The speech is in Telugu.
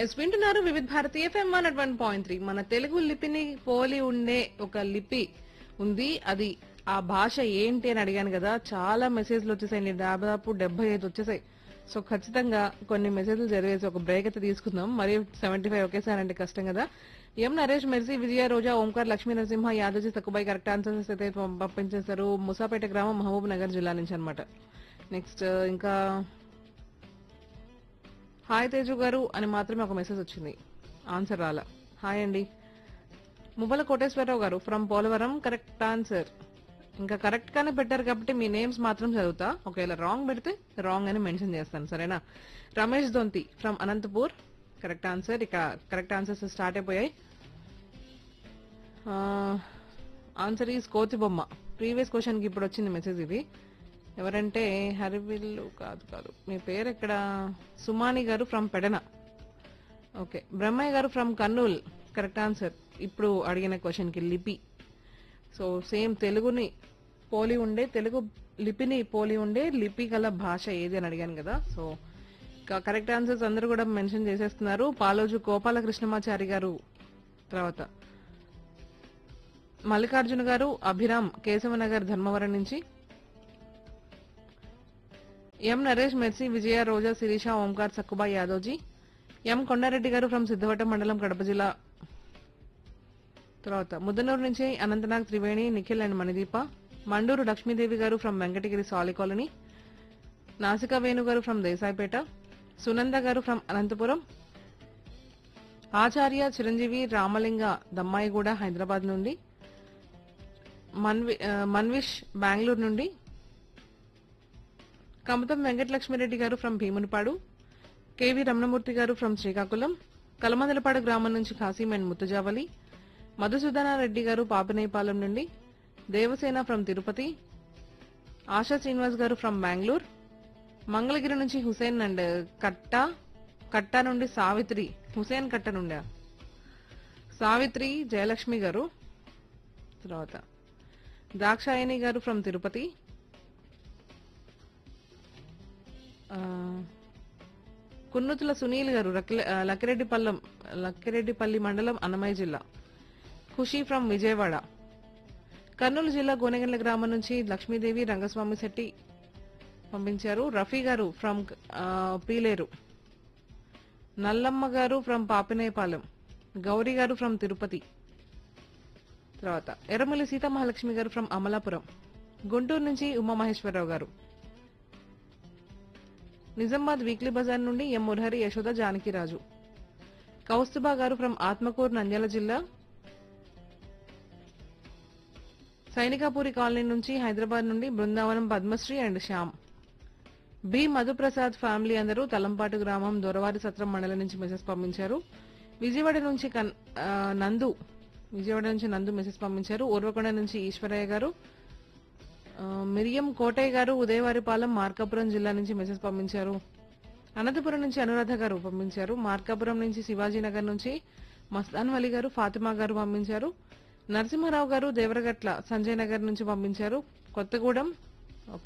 ఎస్ వింటున్నారు Vividh Bharati FM one at one point three మన తెలుగు లిపిని పోలి ఉండే ఒక లిపి ఉంది అది ఆ భాష ఏంటి అని అడిగాను కదా చాలా మెసేజ్లు వచ్చేసాయి దాదాపు డెబ్బై ఐదు వచ్చేసాయి సో ఖచ్చితంగా కొన్ని మెసేజ్లు చదివేసి ఒక బ్రేక్ అయితే తీసుకుందాం మరి సెవెంటీ ఫైవ్ ఒకేసారి అంటే కష్టం కదా ఎం నరేష్ మెర్సీ విజయ రోజా ఓంకార్ లక్ష్మీ నరసింహ యాదవ్జీ తక్కువై కరెక్ట్ ఆన్సర్స్ అయితే పం- పంపించేశారు ముసాపేట గ్రామం మహబూబ్ నగర్ జిల్లా నుంచి అనమాట నెక్స్ట్ ఇంకా హాయ్ తేజు గారు అని మాత్రమే ఒక మెసేజ్ వచ్చింది ఆన్సర్ రాలా హాయ్ అండి మువ్వల కోటేశ్వరరావు గారు ఫ్రమ్ పోలవరం కరెక్ట్ ఆన్సర్ ఇంకా కరెక్ట్ గానే పెట్టారు కాబట్టి మీ నేమ్స్ మాత్రం చదువుతా ఒకవేళ రాంగ్ పెడితే రాంగ్ అని మెన్షన్ చేస్తాను సరేనా Ramesh Donthi from Anantapur correct answer ఇక కరెక్ట్ ఆన్సర్స్ స్టార్ట్ అయిపోయాయి ఆన్సర్ ఈజ్ కోతి బొమ్మ ప్రీవియస్ క్వశ్చన్ కి ఇప్పుడు వచ్చింది మెసేజ్ ఇది ఎవరంటే హరివిల్లు కాదు కాదు మీ పేరు ఎక్కడ సుమాని గారు ఫ్రమ్ పెడన ఓకే బ్రహ్మయ్య గారు ఫ్రమ్ కర్నూల్ కరెక్ట్ ఆన్సర్ ఇప్పుడు అడిగిన క్వశ్చన్ కి లిపి సో సేమ్ తెలుగుని పోలి ఉండే తెలుగు లిపిని పోలి ఉండే లిపి గల భాష ఏది అని అడిగాను కదా సో కరెక్ట్ ఆన్సర్స్ అందరూ కూడా మెన్షన్ చేసేస్తున్నారు పాలోజు గోపాల కృష్ణమాచారి గారు తర్వాత మల్లికార్జున గారు అభిరామ్ కేశవనగర్ ధర్మవరం నుంచి ఎం నరేష్ మెర్సీ విజయ రోజా శిరీష ఓంకార్ సక్కుబా యాదవ్జీ ఎం కొండారెడ్డి గారు ఫ్రమ్ సిద్ధవటం మండలం కడప జిల్లా తర్వాత ముద్దనూరు నుంచి అనంతనాగ్ త్రివేణి నిఖిల్ అండ్ మణిదీప మండూరు లక్ష్మీదేవి గారు ఫ్రమ్ వెంకటగిరి సాలి కాలనీ నాసికా వేణు గారు ఫ్రమ్ దేశాయిపేట సునంద గారు ఫ్రమ్ అనంతపురం ఆచార్య చిరంజీవి రామలింగ దమ్మాయిగూడ హైదరాబాద్ నుండి మన్వి ఆ, మన్విష్ బెంగళూరు నుండి కమతం వెంకటలక్ష్మిరెడ్డి గారు ఫ్రమ్ భీమునిపాడు కేవి రమణమూర్తి గారు ఫ్రమ్ శ్రీకాకుళం కలమందలపాడు గ్రామం నుంచి ఖాసీం అండ్ ముత్తజావలి మధుసూదనారెడ్డి గారు పాపనేపాలెం నుండి దేవసేన ఫ్రమ్ తిరుపతి ఆశా శ్రీనివాస్ గారు ఫ్రమ్ బెంగళూరు మంగళగిరి నుంచి హుసేన్ అండ్ కట్ట కట్ట నుండి సావిత్రి హుసేన్ కట్ట నుండి సావిత్రి జయలక్ష్మి గారు తర్వాత దాక్షాయణి గారు ఫ్రమ్ తిరుపతి ఆ, కున్నుతుల సునీల్ గారు రక్ల- ఆ, లక్కిరెడ్డిపల్లం లక్కిరెడ్డిపల్లి మండలం అన్నమయ్య జిల్లా ఖుషి ఫ్రమ్ విజయవాడ కర్నూలు జిల్లా గోనెగండ్ల గ్రామం నుంచి లక్ష్మీదేవి రంగస్వామి శెట్టి పంపించారు రఫీ గారు ఫ్రమ్ ఆ, పీలేరు నల్లమ్మ గారు ఫ్రమ్ పాపినేపాలెం గౌరీ గారు ఫ్రమ్ తిరుపతి తర్వాత ఎర్రమల్లి సీతామహాలక్ష్మి గారు ఫ్రమ్ అమలాపురం గుంటూరు నుంచి ఉమామహేశ్వరరావు గారు నిజామాబాద్ వీక్లీ బజార్ నుండి ఎం మురహరి యశోద జానకిరాజు కౌస్తుబా గారు ఫ్రమ్ ఆత్మకూరు నంద్యాల జిల్లా సైనికాపూరి కాలనీ నుంచి హైదరాబాద్ నుండి Brindavanam Padmasri and Shyam B Madhuprasad family అందరూ తలంపాటు గ్రామం దొరవారి సత్రం మండలం నుంచి మెసేజ్ పంపించారు విజయవాడ నుంచి కన్- ఆ, నందు విజయవాడ నుంచి నందు మెసేజ్ పంపించారు ఊర్వకొండ నుంచి ఈశ్వరయ్య గారు ఆ, మిరియం కోటయ్య గారు ఉదయవారిపాలెం మార్కాపురం జిల్లా నుంచి మెసేజ్ పంపించారు అనంతపురం నుంచి అనురాధ గారు పంపించారు మార్కాపురం నుంచి శివాజీనగర్ నుంచి మస్తాన్ వలి గారు ఫాతిమా గారు పంపించారు నరసింహారావు గారు దేవరగట్ల సంజయ్ నగర్ నుంచి పంపించారు కొత్తగూడెం